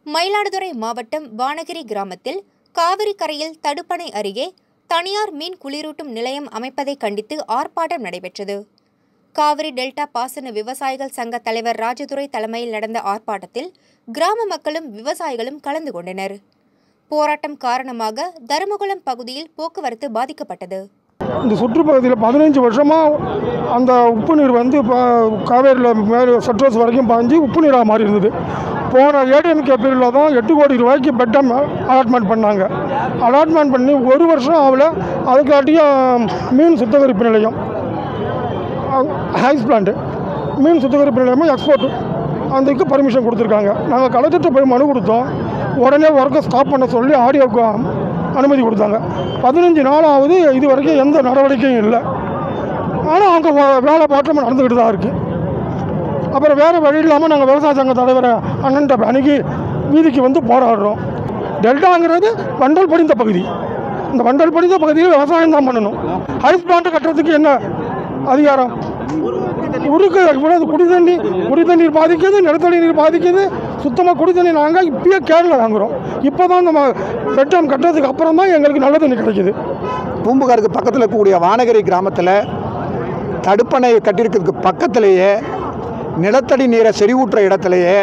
மயிலாடுதுறை மாவட்டம் வானகிரி கிராமத்தில் காவிரி கரையில் தடுப்பணை அருகே தனியார் மீன் குளிரூட்டும் நிலையம் அமைப்பதை கண்டித்து ஆர்ப்பாட்டம் நடைபெற்றது காவிரி டெல்டா பாசன விவசாயிகள் சங்க தலைவர் ராஜதுரை தலைமையில் நடந்த ஆர்ப்பாட்டத்தில் கிராம மக்களும் விவசாயிகளும் கலந்து கொண்டனர் போராட்டம் காரணமாக தருமகுளம் பகுதியில் போக்குவரத்து பாதிக்கப்பட்டது இந்த சுற்றுப்பகுதியில் பதினஞ்சு வருஷமாக அந்த உப்பு நீர் வந்து இப்போ காவேரியில் மேலே செட்ரோஸ் வரைக்கும் பாஞ்சு உப்பு நீராக மாறி இருந்தது போன ஏடிஎம்கே பீரியடில் தான் எட்டு கோடி ரூபாய்க்கு பெட்டம் அலாட்மெண்ட் பண்ணாங்க அலாட்மெண்ட் பண்ணி ஒரு வருஷம் ஆகல அதுக்காட்டியும் மீன் சுத்திகரிப்பு நிலையம் ஹைஸ் பிளான்ட்டு மீன் சுத்திகரிப்பு நிலையமும் எக்ஸ்போர்ட் அதுக்கு பர்மிஷன் கொடுத்துருக்காங்க நாங்கள் கலெக்டர்கிட்ட போய் மனு கொடுத்தோம் உடனே ஒர்க்கை ஸ்டாப் பண்ண சொல்லி ஆடியோக்கு அனுமதி கொடுத்தாங்க பதினஞ்சு நாள் ஆகுது இது வரைக்கும் எந்த நடவடிக்கையும் இல்லை ஆனால் அங்கே வேலை பாட்டம் நடந்துக்கிட்டு தான் இருக்குது அப்புறம் வேறு வழி இல்லாமல் நாங்கள் விவசாய சங்க தலைவரை அண்ணன்ட்ட அணுகி வீதிக்கு வந்து போராடுறோம் டெல்டாங்கிறது வண்டல் படிந்த பகுதி இந்த வண்டல் படிந்த பகுதியில் விவசாயம் தான் பண்ணணும் ஹைஸ் பிளான்ட் கட்டுறதுக்கு என்ன அதிகாரம் உருக்கு இவ்வளவு குடி தண்ணி குடி தண்ணீர் பாதிக்குது நிலத்தடி நீர் பாதிக்குது சுத்தமாக குடி தண்ணி நாங்கள் இப்பயே கேரளா வாங்குகிறோம் இப்போ தான் நம்ம பெட்டம் கட்டுறதுக்கு அப்புறம் தான் எங்களுக்கு நல்ல தண்ணி கிடைக்குது பூம்புகாருக்கு பக்கத்தில் இருக்கக்கூடிய வானகிரி கிராமத்தில் தடுப்பணை கட்டியிருக்கிறதுக்கு பக்கத்திலேயே நிலத்தடி நீரை செறிவூட்டுற இடத்துலையே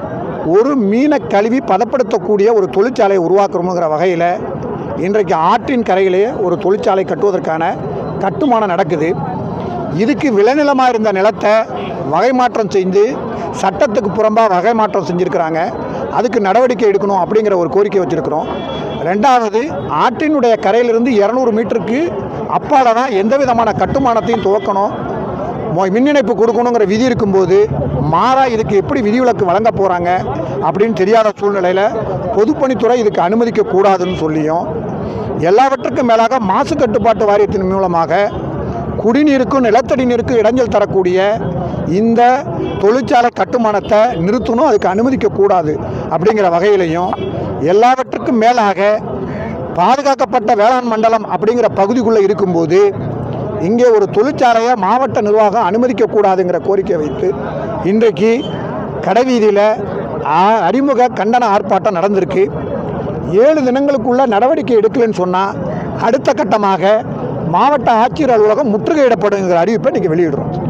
ஒரு மீனை கழுவி பதப்படுத்தக்கூடிய ஒரு தொழிற்சாலையை உருவாக்குறோங்கிற வகையில் இன்றைக்கு ஆற்றின் கரையிலேயே ஒரு தொழிற்சாலை கட்டுவதற்கான கட்டுமானம் நடக்குது இதுக்கு விளைநிலமாக இருந்த நிலத்தை வகை மாற்றம் செஞ்சு சட்டத்துக்கு புறம்பாக வகை மாற்றம் செஞ்சுருக்கிறாங்க அதுக்கு நடவடிக்கை எடுக்கணும் அப்படிங்கிற ஒரு கோரிக்கை வச்சுருக்கிறோம் ரெண்டாவது ஆற்றினுடைய கரையிலிருந்து இரநூறு மீட்டருக்கு அப்பால தான் எந்த விதமான கட்டுமானத்தையும் துவக்கணும் மொ- மின் இணைப்பு கொடுக்கணுங்கிற விதி இருக்கும்போது மாறா இதுக்கு எப்படி விதிவிலக்கு வழங்க போகிறாங்க அப்படின்னு தெரியாத சூழ்நிலையில் பொதுப்பணித்துறை இதுக்கு அனுமதிக்க கூடாதுன்னு சொல்லியும் எல்லாவற்றுக்கும் மேலாக மாசு கட்டுப்பாட்டு வாரியத்தின் மூலமாக குடிநீருக்கும் நிலத்தடி நீருக்கும் இடைஞ்சல் தரக்கூடிய இந்த தொழிற்சாலை கட்டுமானத்தை நிறுத்தணும் அதுக்கு அனுமதிக்க கூடாது அப்படிங்கிற வகையிலையும் எல்லாவற்றுக்கும் மேலாக பாதுகாக்கப்பட்ட வேளாண் மண்டலம் அப்படிங்கிற பகுதிக்குள்ளே இருக்கும்போது இங்கே ஒரு தொழிற்சாலையை மாவட்ட நிர்வாகம் அனுமதிக்கக்கூடாதுங்கிற கோரிக்கை வைத்து இன்றைக்கு கடைவீதியில் ஆ- அறிமுக கண்டன ஆர்ப்பாட்டம் நடந்திருக்கு ஏழு தினங்களுக்குள்ள நடவடிக்கை எடுக்கலைன்னு சொன்னால் அடுத்த கட்டமாக மாவட்ட ஆட்சியர் அலுவலகம் முற்றுகையிடப்படுங்கிற அறிவிப்பை இன்றைக்கி வெளியிடுறோம்